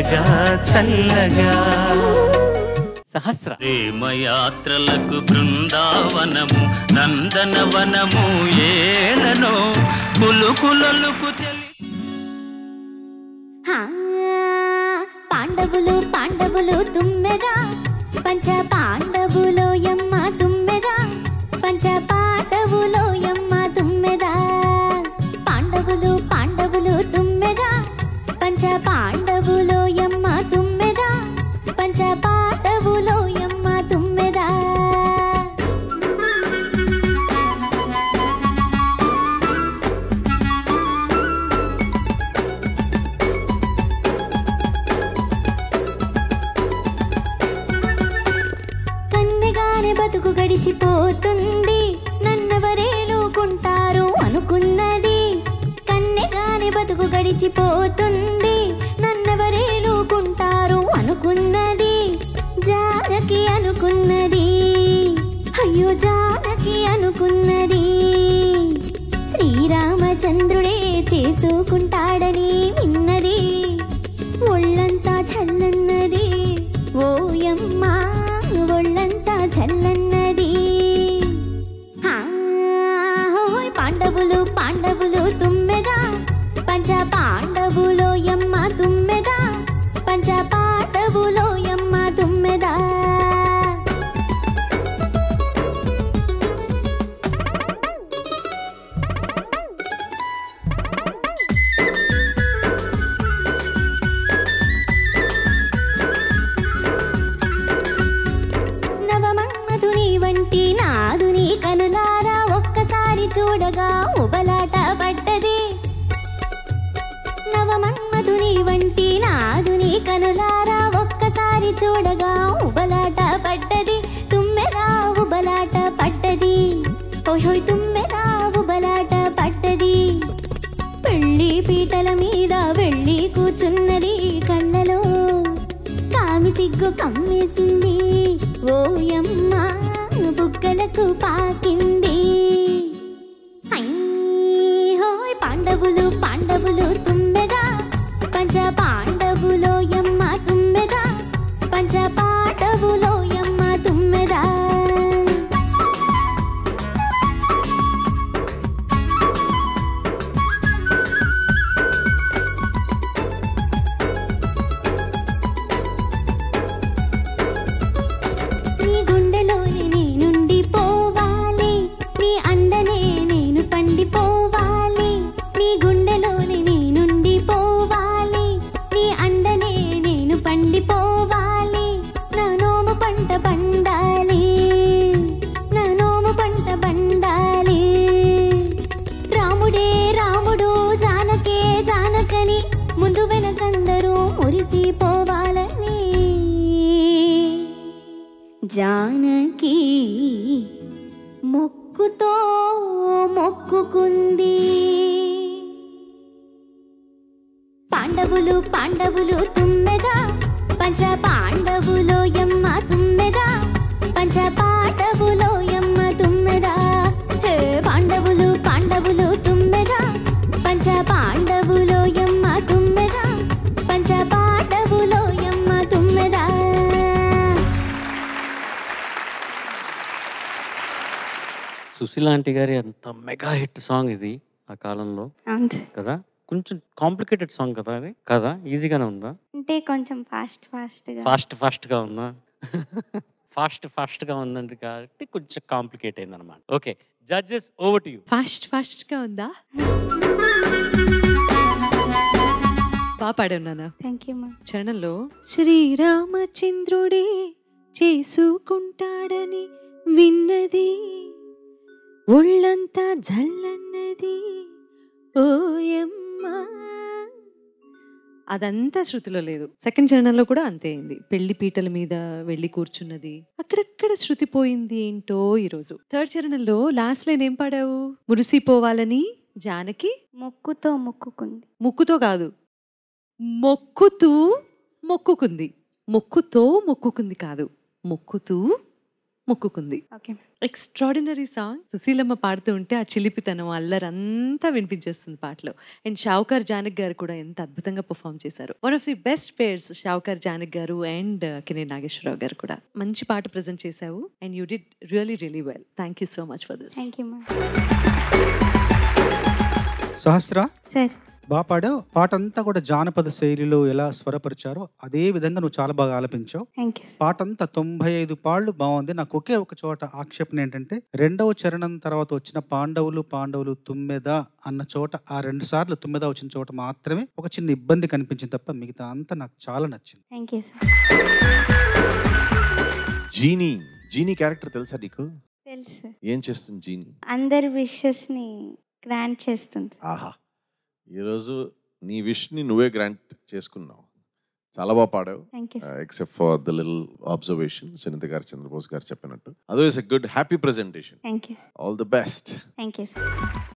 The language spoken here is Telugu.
చల్లగా చల్లగా సహస్ర ప్రేమయాత్రలకు బృందావనము నందనవనము ఏలనో కులుకులొలుకు తెలి హా, పాండవులు పాండవులు తుమ్మెదా పంచ పాండవులో యమ్మ తుమ్మెదా పంచ పాండవులో యమ్మ తుమ్మెదా పాండవులు పాండవులు తుమ్మెదా పంచ పాండవులో యమ్మ తుమ్మెదా పంచ పాండవులో యమ్మ తుమ్మెదా కన్నెగానే బతుకు గడిచిపోతుంది నన్నెవరేలుకుంటారు అనుకున్నది కన్నెగానే బతుకు గడిచిపోతుంది నన్నెవరేలుకుంటారు అనుకున్నది జానకి అనుకున్నది అయ్యో జానకి అనుకున్నది శ్రీరామచంద్రుడే చేసుకుంటాడని విన్నది ఒళ్ళంతా చల్లన్నది ఓయమ్మ ఒళ్ళంతా చల్లన్నది ఆ, హోయ్ పాండవులు పాండవులు తుమ్మెదా పంచ పాండవులో యమ్మ తుమ్మెదా పంచ పాండవులో యమ్మ తుమ్మెదా నవమన్మధుని వంటి నాదుని కనులారా ఒక్కసారి చూడగా ఉబలాట పడ్డది నవమన్మధుని వంటి నాదుని కనులారా ఒక్కసారి చూడగా ఉబలాట పడ్డది తుమ్మెదా ఉబలాట పడ్డది హోయ్ హోయ్ తుమ్మెదా ఉబలాట పడ్డది పెళ్లి పీటల మీద వెళ్ళి కూర్చున్నది కళ్ళలో కామి సిగ్గు కమ్మేసింది ఓయమ్మ బుగ్గలకు పాకింది ఐ, హోయ్ పాండవులు పాండవులు తుమ్మెదా పంచ పాండవులో యమ్మ తుమ్మెదా పంచ పాండవులో యమ్మ తుమ్మెదా నీ గుండెలోనే నేనుండి పోవాలి నీ అండనే నేను పండిపోవాలి నీ గుండెలోనే నేనుండి పోవాలి నీ అండనే నేను పండిపోవాలి నా నోము పంట పండాలి నా నోము పంట పండాలి రాముడే రాముడు జానకే జానకని ముందు వెనకందరూ మురిసిపోవాలని జానకి మొక్కుతో మొక్కుకుంది పాండవులు పాండవులు తుమ్మెదా పంచ పాండవులో యమ్మ తుమ్మెదా పంచ పాండవులో యమ్మ తుమ్మెదా హే పాండవులు పాండవులు తుమ్మెదా పంచ పాండవులో యమ్మ తుమ్మెదా పంచ పాండవులో యమ్మ తుమ్మెదా సుశీల ఆంటీ గారి అంత మెగా హిట్ సాంగ్ ఇది ఆ కాలంలో కదా కొంచెం కాంప్లికేటెడ్ సాంగ్ కదా అది కదా ఈజీగానే ఉందా అంటే కొంచెం ఫాస్ట్ ఫాస్ట్గా ఫాస్ట్ ఫాస్ట్ గా ఉందా ఫాస్ట్ ఫాస్ట్ గా ఉందండి కాబట్టి కొంచెం కాంప్లికేట్ అయింది అనమాట okay judges over to you fast fast గా ఉందా బాగా పాడావు నాన్న థ్యాంక్ యూ మ్యామ్ చరణంలో శ్రీరామచంద్రుడే చేసుకుంటాడని విన్నది ఒళ్ళంతా జల్లన్నది ఓయమ్మ అదంతా శృతిలో లేదు సెకండ్ చరణంలో కూడా అంతే అయింది పెళ్లి పీటల మీద వెళ్ళి కూర్చున్నది అక్కడక్కడ శృతి పోయింది ఏంటో ఈరోజు థర్డ్ చరణంలో లాస్ట్ లైన్ ఏం పాడావు మురిసిపోవాలని జానకి మొక్కుతో మొక్కుకుంది ముక్కుతో కాదు మొక్కుతూ మొక్కుకుంది మొక్కుతో మొక్కుకుంది కాదు మొక్కుతూ మొక్కుకుంది ఓకే ఎక్స్ట్రాడినరీ సాంగ్ సుశీలమ్మ పాడుతూ ఉంటే ఆ చిలిపితనం అల్లరంతా వినిపించేస్తుంది పాటలో అండ్ షావుకార్ జానక్ గారు కూడా ఎంత అద్భుతంగా పర్ఫామ్ చేశారు one of the best pairs Shavukar Janak garu and కినే Nageswararao గారు కూడా మంచి పాట ప్రజెంట్ చేశావు and you did really really well thank you so much for this thank you ma'am Sahasra sir బాగా పాడావు పాట అంతా కూడా జానపద శైలిలో ఎలా స్వరపరిచారో అదే విధంగా నువ్వు చాలా బాగా ఆలపించావు థ్యాంక్ యూ పాట అంతా తొంభై ఐదు పాళ్ళు బాగుంది నాకు ఒకే ఒక చోట ఆక్షేపణ ఏంటంటే రెండవ చరణం తర్వాత వచ్చిన పాండవులు పాండవులు తుమ్మెద అన్న చోట ఆ రెండు సార్లు తుమ్మెద వచ్చిన చోట మాత్రమే ఒక చిన్న ఇబ్బంది కనిపించింది తప్ప మిగతా అంతా నాకు చాలా నచ్చింది thank you sir genie genie character తెలుసా నీకు తెలుసు ఏం చేస్తుంది జీనీ అందరి విషెస్ని గ్రాంట్ చేస్తుంది ఆహా ఈరోజు నీ విష్ని నువ్వే గ్రాంట్ చేసుకున్నావు చాలా బాగా పాడావు thank you sir except for the little observation Sunitha garu Chandrabose garu చెప్పినట్టు అదో is a good happy presentation thank you all the best thank you sir